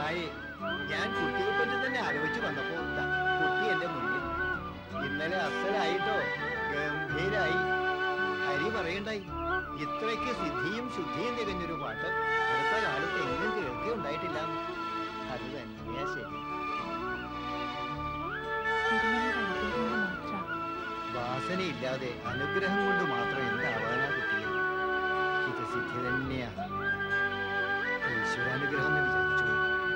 നന്നായി ഞാൻ കുട്ടിയെ പറ്റി തന്നെ ആലോചിച്ച് വന്നപ്പോ ദാ, കുട്ടി എന്റെ മുന്നിൽ ഇന്നലെ അസലായിട്ടോ ഗംഭീരായി ഹരി പറയണ്ടായി ഇത്രയ്ക്ക് സിദ്ധിയും ശുദ്ധിയും തികഞ്ഞൊരു പാട്ട് അടുത്ത കാലത്ത് എങ്ങും കേൾക്കുകയുണ്ടായിട്ടില്ല അത് തന്നെയാ ശരി തിരുമേനിയുടെ അനുഗ്രഹം കൊണ്ട് മാത്രം വാസനയില്ലാതെ അനുഗ്രഹം കൊണ്ട് മാത്രം എന്താവാനാ കുട്ടിയെ ഇത് സിദ്ധി തന്നെയാ ഈശ്വരാനുഗ്രഹം എന്ന് വിചാരിച്ചു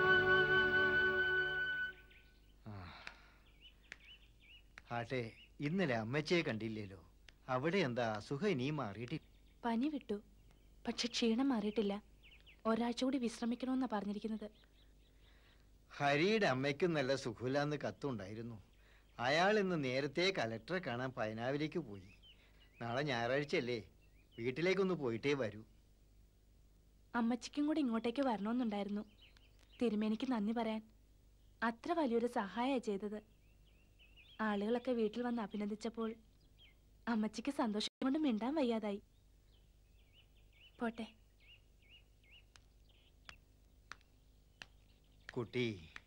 ആ. ആട്ടെ ഇന്നലെ അമ്മച്ചിയെ കണ്ടില്ലല്ലോ അവിടെ എന്താ അസുഖം ഇനിയും മാറിയിട്ടില്ല പനി വിട്ടു പക്ഷെ ക്ഷീണം മാറിയിട്ടില്ല ഒരാഴ്ച കൂടി വിശ്രമിക്കണമെന്നാ പറഞ്ഞിരിക്കുന്നത് ഹരിയുടെ അമ്മയ്ക്കും നല്ല സുഖമില്ലാന്ന് കത്തുണ്ടായിരുന്നു അയാൾ ഇന്ന് നേരത്തെ കലക്ടറെ കാണാൻ പയനാവിലേക്ക് പോയി നാളെ ഞായറാഴ്ചയല്ലേ വീട്ടിലേക്കൊന്ന് പോയിട്ടേ വരൂ അമ്മച്ചിക്കും കൂടി ഇങ്ങോട്ടേക്ക് വരണമെന്നുണ്ടായിരുന്നു തിരുമേനിക്ക് നന്ദി പറയാൻ അത്ര വലിയൊരു സഹായമാണ് ചെയ്തത് ആളുകളൊക്കെ വീട്ടിൽ വന്ന് അഭിനന്ദിച്ചപ്പോൾ അമ്മച്ചിക്ക് സന്തോഷം കൊണ്ട് മിണ്ടാൻ വയ്യാതായി പോട്ടെ കുട്ടി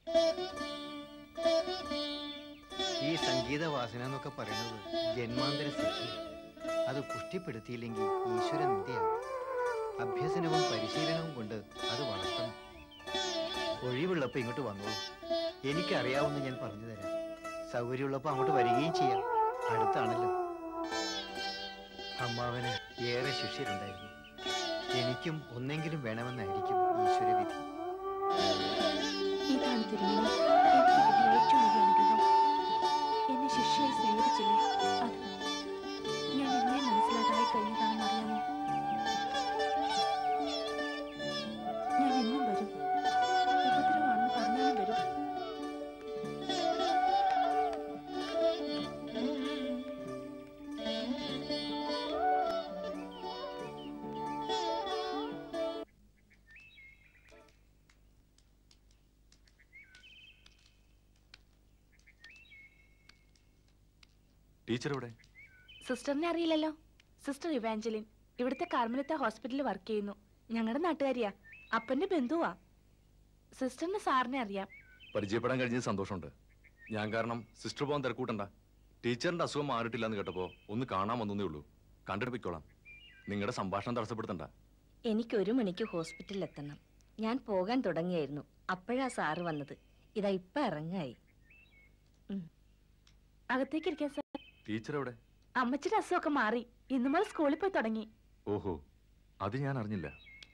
ഈ സംഗീത വാസന എന്നൊക്കെ പറയുന്നത് ജന്മാന്തര സിദ്ധി അത് പുഷ്ടിപ്പെടുത്തിയില്ലെങ്കിൽ ഈശ്വര നിന്ദയാവും അഭ്യസനവും പരിശീലനവും കൊണ്ട് അത് വളർത്തണം ഒഴിവുള്ളപ്പോ ഇങ്ങോട്ട് വന്നോളൂ എനിക്കറിയാവുന്ന ഞാൻ പറഞ്ഞു തരാം സൗകര്യമുള്ളപ്പോ അങ്ങോട്ട് വരികയും ചെയ്യാം അടുത്താണല്ലോ അമ്മാവന് ഏറെ ശിഷ്യരുണ്ടായിരുന്നു എനിക്കും ഒന്നെങ്കിലും വേണമെന്നായിരിക്കും ഈശ്വരവിധി ഇതാണ് തിരുമേനി എനിക്ക് കിട്ടിയ ഏറ്റവും വലിയ അനുഗ്രഹം എന്നെ ശിഷ്യയായി സ്വീകരിച്ചില്ലേ അത് ഞാൻ എന്നെ മനസ്സിലാക്കാതെ കഴിഞ്ഞതാണെന്ന് അറിയാമോ ഞാൻ എന്നും വരും ഉപദ്രവമാണെന്ന് പറഞ്ഞാലും വരും ടീച്ചർ എവിടെ സിസ്റ്ററിനെ അറിയില്ലല്ലോ സിസ്റ്റർ ഇവാഞ്ചലിൻ ഇവിടുത്തെ കാർമലത്തെ ഹോസ്പിറ്റലിൽ വർക്ക് ചെയ്യുന്നു ഞങ്ങളുടെ നാട്ടുകാരിയാ അപ്പന്റെ ബന്ധുവാ സിസ്റ്ററിന് സാറിനെ അറിയാം പരിചയപ്പെടാൻ കഴിഞ്ഞത് സന്തോഷമുണ്ട് ഞാൻ കാരണം സിസ്റ്റർ പോകാൻ തിരക്കൂട്ടണ്ട ടീച്ചറിന്റെ അസുഖം മാറിയിട്ടില്ല എന്ന് കേട്ടപ്പോ ഒന്ന് കാണാൻ വന്നേ ഉള്ളൂ കണ്ടിട്ട് പൊയ്ക്കോളാം നിങ്ങളുടെ സംഭാഷണം തടസ്സപ്പെടുത്തണ്ട എനിക്ക് ഒരു മണിക്ക് ഹോസ്പിറ്റലിൽ എത്തണം ഞാൻ പോകാൻ തുടങ്ങിയായിരുന്നു അപ്പോഴാ സാറ് വന്നത് ഇതാ ഇപ്പൊ ഇറങ്ങായി അകത്തേക്ക് ഇരിക്കാൻ സാർ ടീച്ചർ എവിടെ അമ്മച്ചിയുടെ അസുഖമൊക്കെ മാറി ഇന്നു മുതൽ സ്കൂളിൽ പോയി തുടങ്ങി ഓഹോ അത് ഞാൻ അറിഞ്ഞില്ല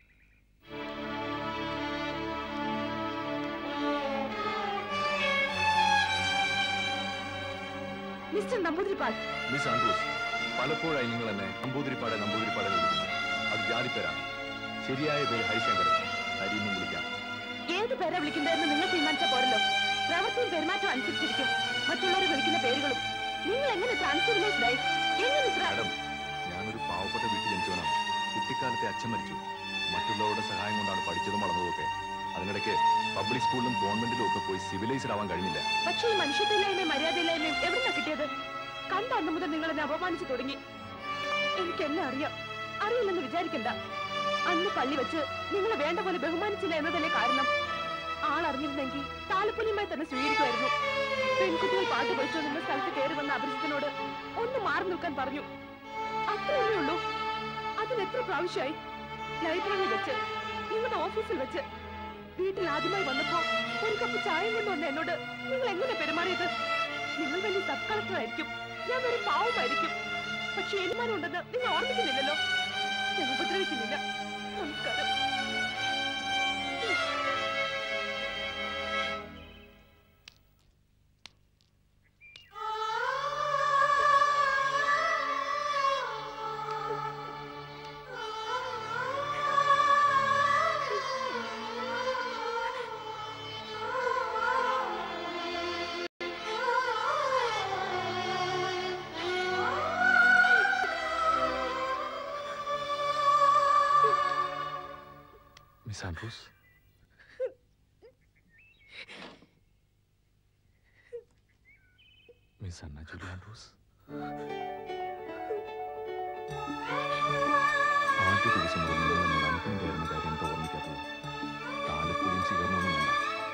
മിസ്റ്റർ നമ്പൂതിരിപ്പാൽ മിസ് ആൻഡ്രൂസ് പലപ്പോഴായി നിങ്ങൾ എന്നെ നമ്പൂതിരിപ്പാടെ നമ്പൂതിരിപ്പാടെ എന്ന് വിളിക്കുന്നു അത് ജാതിപ്പേരാണ് ശരിയായ പേര് ഹരിശങ്കരൻ ഹരിന്നും വിളിക്കാം ഏത് പേരാ വിളിക്കേണ്ടതെന്ന് നിങ്ങൾ തീരുമാനിച്ചാൽ പോരല്ലോ പ്രവൃത്തിയും പെരുമാറ്റം അനുസരിച്ചിരിക്കും മറ്റുള്ളവർ വിളിക്കുന്ന പേരുകളും നിങ്ങൾ എങ്ങനെ ട്രാൻസ്ഫോർമേഷൻ ആയി എങ്ങനെ ഇത്ര മാഡം ഞാനൊരു പാവപ്പെട്ട വീട്ടിൽ ജനിച്ചവനാണ് കുട്ടിക്കാലത്തെ അച്ഛൻ മരിച്ചു മറ്റുള്ളവരുടെ സഹായം കൊണ്ടാണ് പഠിച്ചതും വളർന്നതുമൊക്കെ അതിനിടയ്ക്ക് പബ്ലിക് സ്കൂളിലും ഗവൺമെന്റിലും ഒക്കെ പോയി സിവിലൈസ്ഡ് ആവാൻ കഴിഞ്ഞില്ല പക്ഷേ ഈ മനുഷ്യത്തില്ലായ്മയും മര്യാദയില്ലായ്മയും എവിടുന്നാ കിട്ടിയത് കണ്ട അന്ന് മുതൽ നിങ്ങൾ എന്നെ അപമാനിച്ചു തുടങ്ങി എനിക്കെല്ലാം അറിയാം അറിയില്ലെന്ന് വിചാരിക്കണ്ട അന്ന് പള്ളി വെച്ച് നിങ്ങളെ വേണ്ട പോലെ ബഹുമാനിച്ചില്ല എന്നതല്ലേ കാരണം ആളറിഞ്ഞിരുന്നെങ്കിൽ താലപ്പൊലിയുമായി തന്നെ സ്വീകരിക്കുമായിരുന്നു പെൺകുട്ടികൾ പാട്ട് പഠിച്ചോ നിന്ന സ്ഥലത്ത് കയറി വന്ന അപരിചിതനോട് ഒന്ന് മാറി നിൽക്കാൻ പറഞ്ഞു അത്രയല്ലേ ഉള്ളൂ അതിന് എത്ര പ്രാവശ്യമായി ലൈബ്രറിയിൽ വെച്ച് നിങ്ങളുടെ ഓഫീസിൽ വെച്ച് വീട്ടിൽ ആദ്യമായി വന്നപ്പോ ഒരു കപ്പ് ചായയും കൊണ്ട് വന്ന എന്നോട് നിങ്ങൾ എങ്ങനെ പെരുമാറിയത് നിങ്ങൾ വലിയ സബ് കളക്ടർ ആയിരിക്കും ഞാൻ ഒരു പാവമായിരിക്കും പക്ഷെ ഏനുമാനം ഉണ്ടെന്ന് നിങ്ങൾ ഓർമ്മിക്കുന്നില്ലല്ലോ ഞാൻ ഉപദ്രവിക്കുന്നില്ല നമസ്കാരം miss Andrews miss Anna Julie Andrews ആദ്യ ദിവസം മുതൽ നിങ്ങൾ എന്നോട് അനുഭവം കയറുന്ന കാര്യം എന്താ ഓർമ്മിക്കാത്തത് താലപ്പൊലിയും സ്വീകരണമൊന്നും വേണ്ട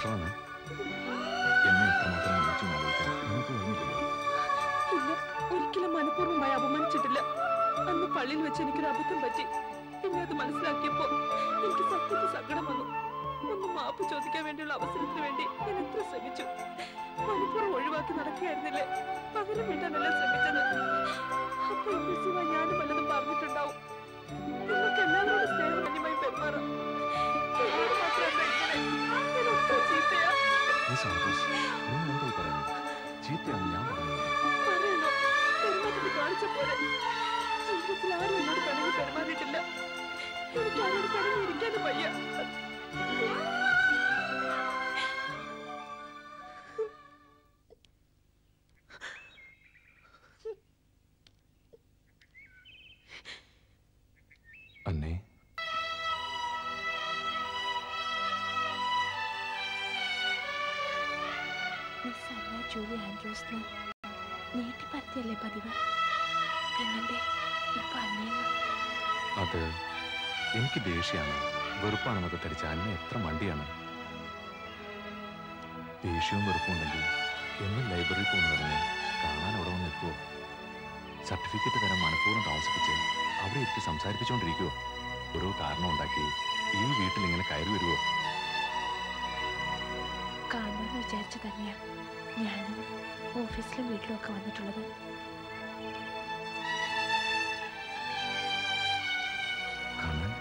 ഡോക്ടറാണ് എന്നെ എത്രമാത്രം വിളിച്ചു ആലോചിക്കാൻ നിങ്ങൾക്ക് കഴിഞ്ഞില്ലല്ലോ ഇല്ല ഒരിക്കലും മനഃപൂർവ്വമായി അപമാനിച്ചിട്ടില്ല അന്ന് പള്ളിയിൽ വെച്ച് എനിക്കൊരു അബദ്ധം പറ്റി പിന്നെ അത് മനസ്സിലാക്കിയപ്പോ എനിക്ക് സത്യത്തിൽ സങ്കടം വന്നു ഒന്ന് മാപ്പ് ചോദിക്കാൻ വേണ്ടിയുള്ള അവസരത്തിന് വേണ്ടി ഞാൻ എത്ര ശ്രമിച്ചു മനഃപൂർവ്വം ഒഴിവാക്കി നടക്കുകയായിരുന്നില്ലേ പകരം വീട്ടാനല്ല ശ്രമിച്ചത് അപ്പൊ ഇമ്പൾസീവായി ഞാനും വല്ലതും പറഞ്ഞിട്ടുണ്ടാവും നിങ്ങൾക്ക് എല്ലാവരോടും സ്നേഹമാന്യമായി പെരുമാറാം എന്നോട് മാത്രമല്ല ഇങ്ങനെ ഞാൻ ഒത്ര ചീത്തയാ മിസ് ആൻഡ്രൂസ് നിങ്ങൾ എന്തായി പറയുന്നത് ചീത്തയാണ് ഞാൻ പറയുന്നത് പറയണോ പെരുമാറ്റത്തിൽ കാണിച്ച പോലെ ജീവിതത്തിൽ ആരും എന്നോട് പിണങ്ങി പെരുമാറിയിട്ടില്ല എനിക്ക് ആരോട് പിണങ്ങി ഇരിക്കാനും വയ്യ അന്നേ മിസ് അന്ന ജൂലി ആൻഡ്രൂസിന് നീട്ടിപ്പരത്തിയല്ലേ പതിവ് പിന്നെന്തേ ഇപ്പൊ അന്നേന്ന് അത് എനിക്ക് ദേഷ്യമാണ് വെറുപ്പാണെന്നൊക്കെ ധരിച്ച അന്ന എത്ര മണ്ടിയാണ് ദേഷ്യവും വെറുപ്പും ഉണ്ടെങ്കിൽ എന്നും ലൈബ്രറി പോകുന്ന പറഞ്ഞ് കാണാൻ അവിടെ വന്ന് നിൽക്കുവോ സർട്ടിഫിക്കറ്റ് തരാൻ മനഃപൂർവ്വം താമസിപ്പിച്ച് അവിടെ ഇരുത്തി സംസാരിപ്പിച്ചുകൊണ്ടിരിക്കുവോ ഓരോ കാരണം ഉണ്ടാക്കി ഈ വീട്ടിൽ ഇങ്ങനെ കയറി വരുവോ കാണുമെന്ന് വിചാരിച്ചു തന്നെയാ ഞാനും ഓഫീസിലും വീട്ടിലും ഒക്കെ വന്നിട്ടുള്ളത് കാണാൻ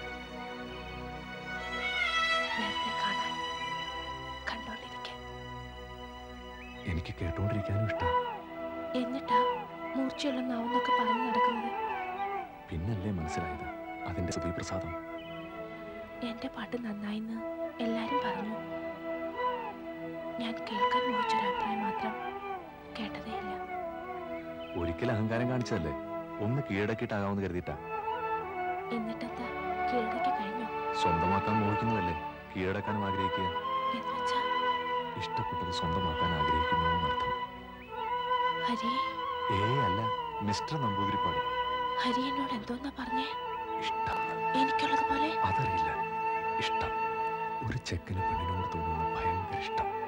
നേരത്തെ കാണാൻ കണ്ടോണ്ടിരിക്കാൻ എനിക്ക് കേട്ടോണ്ടിരിക്കാനും ഇഷ്ടം എന്നിട്ടാ മൂർച്ചയുള്ള നാവെന്നൊക്കെ പറഞ്ഞു നടക്കുന്നത് പിന്നല്ലേ മനസ്സിലായത് അതിന്റെ സുധീപ്രസാദം എന്റെ പാട്ട് നന്നായിന്ന് എല്ലാരും പറഞ്ഞു ഞാൻ കേൾക്കാൻ മോഹിച്ചൊരു അഭിപ്രായം മാത്രം കേട്ടതേയില്ല ഒരിക്കൽ അഹങ്കാരം കാണിച്ചതല്ലേ ഒന്ന് കീഴടക്കിയിട്ടാകാമെന്ന് കരുതിയിട്ടാ എന്നിട്ടെന്താ കീഴടക്കി കഴിഞ്ഞോ സ്വന്തമാക്കാൻ മോഹിക്കുന്നതല്ലേ കീഴടക്കാനും ആഗ്രഹിക്കുക എന്ന് വെച്ചാ ഇഷ്ടപ്പെട്ടത് സ്വന്തമാക്കാൻ ആഗ്രഹിക്കുന്നു എന്നർത്ഥം ഹരി ഏ അല്ല മിസ്റ്റർ നമ്പൂതിരിപ്പാട് ഹരി എന്നോട് എന്തോന്നാ പറഞ്ഞേ ഇഷ്ടം എനിക്കുള്ളതുപോലെ അതറിയില്ല ഇഷ്ടം ഒരു ചെക്കന് പെണ്ണിനോട് തോന്നുന്ന ഭയങ്കര ഇഷ്ടം